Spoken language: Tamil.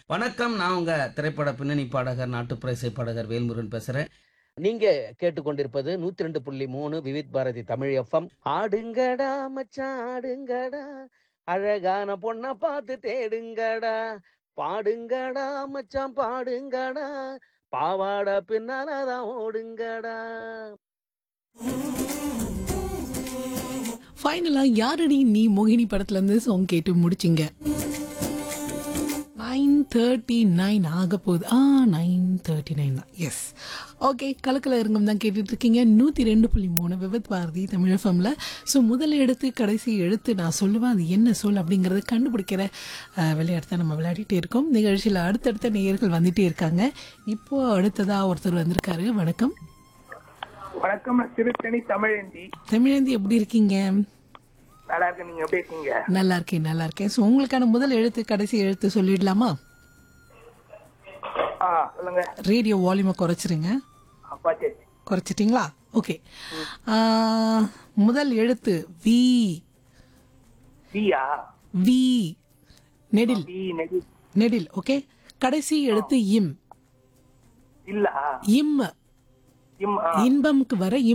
வணக்கம் நான் உங்க திரைப்பட பின்னணி பாடகர் நாட்டுப்புற இசை பாடகர் வேல்முருகன் பேசுறேன் நீங்க கேட்டுக்கொண்டிருப்பது நூத்தி ரெண்டு புள்ளி மூணு விவித் பாரதி தமிழ் எஃப்எம் ஆடுங்கடா மச்சான் ஆடுங்கடா அழகான பொண்ண பார்த்து தேடுங்கடா பாடுங்கடா மச்சான் பாடுங்கடா பாவாடை பின்னாலதான் ஓடுங்கடா ஃபைனலா யாரடி நீ மோகினி படத்துல இருந்து சாங் கேட்டு முடிச்சிங்க நைன் தேர்ட்டி நைன் ஆக போகுது ஆ நைன் தேர்ட்டி நைன் தான் எஸ் ஓகே கலக்கல இருங்கம் தான் கேட்டுட்டு இருக்கீங்க நூற்றி ரெண்டு புள்ளி மூணு விபத் பாரதி தமிழ் எஃப்எம்ல ஸோ முதல் எடுத்து கடைசி எடுத்து நான் சொல்லுவேன் அது என்ன சொல் அப்படிங்கிறத கண்டுபிடிக்கிற அஹ், விளையாட்டு தான் நம்ம விளையாடிட்டே இருக்கோம் நிகழ்ச்சியில் அடுத்தடுத்த நேயர்கள் வந்துட்டே இருக்காங்க இப்போ அடுத்ததா ஒருத்தர் வந்திருக்காரு வணக்கம் வணக்கம் நான் திருத்தணி தமிழந்தி தமிழந்தி எப்படி இருக்கீங்க நல்லா இருக்கு நீங்க எப்படி இருக்கீங்க நல்லா இருக்கேன் நல்லா இருக்கேன் ஸோ உங்களுக்கான முதல் எழுத்து கடைசி எழுத்து சொல்லிடலாமா ஆ சொல்லுங்க ரேடியோ வால்யூமை குறைச்சிருங்க அப்பா சரி குறைச்சிட்டிங்களா ஓகே முதல் எழுத்து வி பியா வி நெடில் பி நெடி நெடில் ஓகே கடைசி எழுத்து இம் இல்ல இம் இம் ஆ. இன்பம்க்கு வர இம்